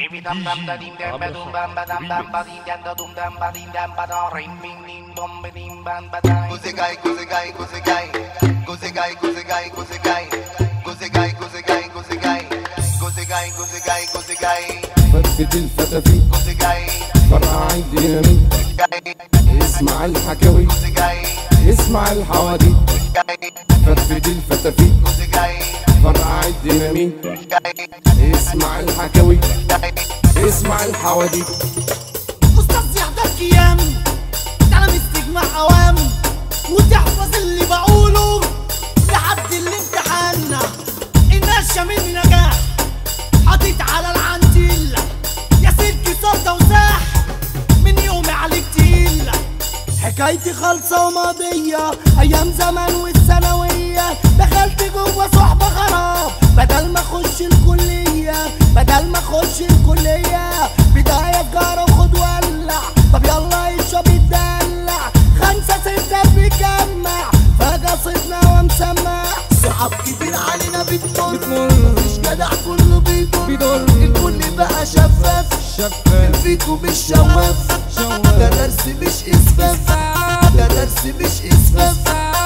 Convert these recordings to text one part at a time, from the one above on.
Kusegai, kusegai, kusegai, kusegai, kusegai, kusegai, kusegai, kusegai, kusegai, kusegai, kusegai, kusegai, فتفت الفتافيت kusegai, فرقع الديناميت اسمع الحكاوي kusegai, اسمع الحواديت فتفت الفتافيت kusegai, فرقع الديناميت اسمع الحكاوي اسمع الحواديت استاذ يحضر ايام تعالى مستجمع عوام وتحفظ اللي بقوله لحد الامتحان النشا مني نجاح حاطط على العنتيل يا سلكي صدى وساح من يومي عليك تقيل حكايتي خالصة وماضية أيام زمان والثانوية دخلت جوه صحبة خراب بدل ما أخش الكلية بدل ما أخش الكلية بداية تجارة وخد ولع طب يلا اشرب الدلع خمسة ستة بيجمع فجأة صدنا ومسمع صحاب كتير علينا بتمر مفيش جدع كله بيضر الكل بقى شفاف شفاف فيكو مش شواف ده درس مش اسفاف ده درس مش اسفاف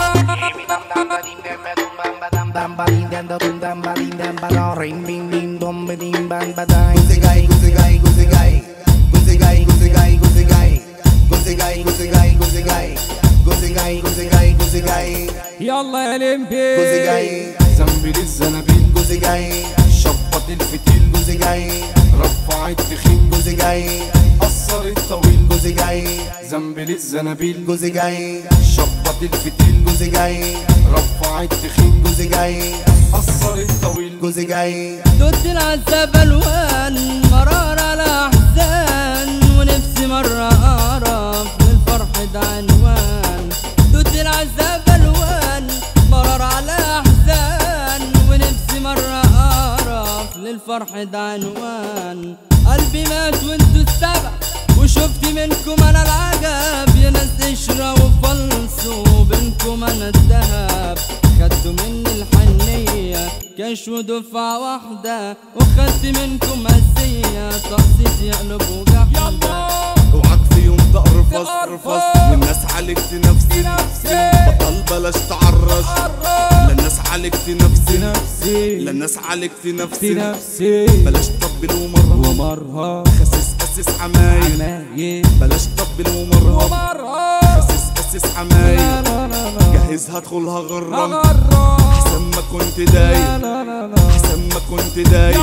kusegai, kusegai, kusegai, kusegai, kusegai, kusegai, kusegai, kusegai, kusegai, kusegai, kusegai, kusegai, يلا يا لمبي kusegai, زنبل الزنابيل kusegai, شبط الفتيل kusegai, رفع التخين kusegai, قصر الطويل kusegai, زنبل الزنابيل kusegai, شبط الفتيل kusegai, رفع التخين kusegai, قصر الطويل kusegai. دوت العذاب الوان مرار على احزان ونفسي مرة اعرف للفرح ده عنوان دوت العذاب الوان مرار على احزان ونفسي مرة اعرف للفرح ده عنوان قلبي مات وانتوا السبب وشفت منكم انا العجب يا ناس قشرة وفلصوا بينكم انا الذهب خدوا مني الحنية كاش ودفعة واحدة وخدت منكم هسية تقسيط يقلب وجحدة اوعك في يوم تقرفص قرفص للناس عالجت نفسي نفسي بطل بلاش تعرش للناس عالجت نفسي نفسي للناس عالجت في نفسي نفسي بلاش طبل ومرهم ومرها خسس اسس عمايل عمايل بلاش طبل ومرهم ومرها خسس اسس لا عمايل لا لا لا جهز هدخلها غرم غرام احسن ما كنت داير لا لا لا لا احسن ما كنت داير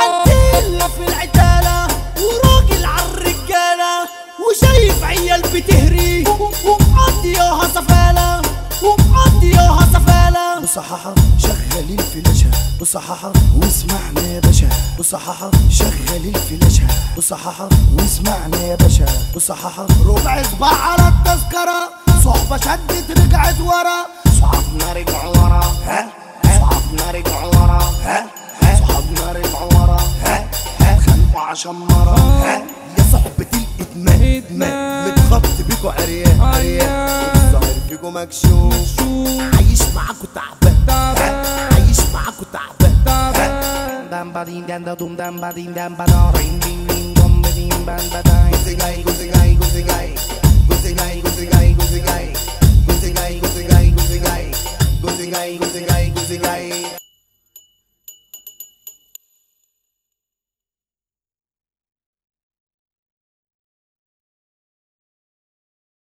عديلة في العتالة وراجل عالرجالة وشايف عيال بتهري ومقضياها سفالة ومقضياها سفالة وصححة شغل الفلاشة وصححة واسمعنا يا باشا وصححة شغل الفلاشة وصححة واسمعنا يا باشا وصححة ربع صباع على التذكرة صحبة شدت رجعت ورا صحابنا رجعوا ورا ها صحابنا رجعوا ورا ها صحابنا رجعوا ورا ها خانقوا عشان مرة ها يا صحبة الإدمان إدمان متخبط بيكو عريان عريان الظاهر فيكو مكشوف عايش معاكو تعبان عايش معاكو تعبان dam ba din dan da dum dam ba din dam ba da ring ding ding dum ba din ban ba dai kusegai kusegai kusegai kusegai kusegai kusegai kusegai kusegai kusegai kusegai kusegai kusegai